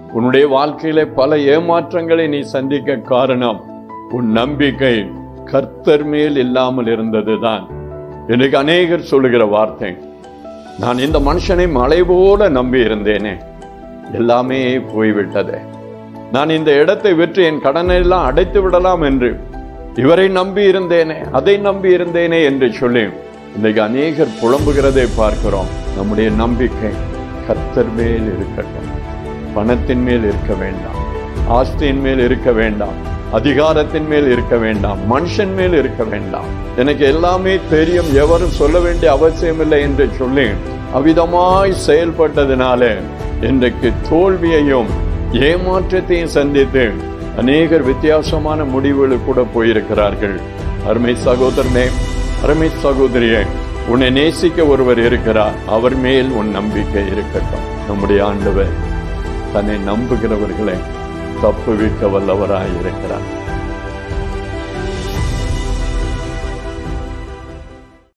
உன்னுடைய வாழ்க்கையில பல ஏமாற்றங்களை நீ சந்திக்க காரணம் உன் நம்பிக்கை கர்த்தர் மேல் இல்லாமல் இருந்ததுதான் எனக்கு அநேகர் சொல்லுகிற வார்த்தை நான் இந்த மனுஷனை மலை போல நம்பி இருந்தேனே எல்லாமே போய்விட்டதே நான் இந்த இடத்தை விற்று என் கடனை எல்லாம் அடைத்து விடலாம் என்று இவரை நம்பி இருந்தேனே அதை நம்பி இருந்தேனே என்று சொல்லி இன்றைக்கு அநேகர் புலம்புகிறதை பார்க்கிறோம் நம்முடைய நம்பிக்கை கர்த்தர் மேல் இருக்கட்டும் பணத்தின் மேல் இருக்க வேண்டாம் ஆஸ்தியின் மேல் இருக்க வேண்டாம் அதிகாரத்தின் மேல் இருக்க வேண்டாம் மனுஷன் மேல் இருக்க வேண்டாம் எனக்கு எல்லாமே தெரியும் எவரும் சொல்ல வேண்டிய அவசியமில்லை என்று சொல்லி அவிதமாய் செயல்பட்டதினால இன்றைக்கு தோல்வியையும் ஏமாற்றத்தையும் சந்தித்து அநேகர் வித்தியாசமான முடிவுகளுக்கு கூட போயிருக்கிறார்கள் அருமை சகோதரனே அருமை சகோதரியே உன்னை நேசிக்க ஒருவர் இருக்கிறார் அவர் மேல் உன் நம்பிக்கை இருக்கட்டும் நம்முடைய ஆண்டவர் தன்னை நம்புகிறவர்களை தப்புவிக்க வல்லவராய் இருக்கிறார்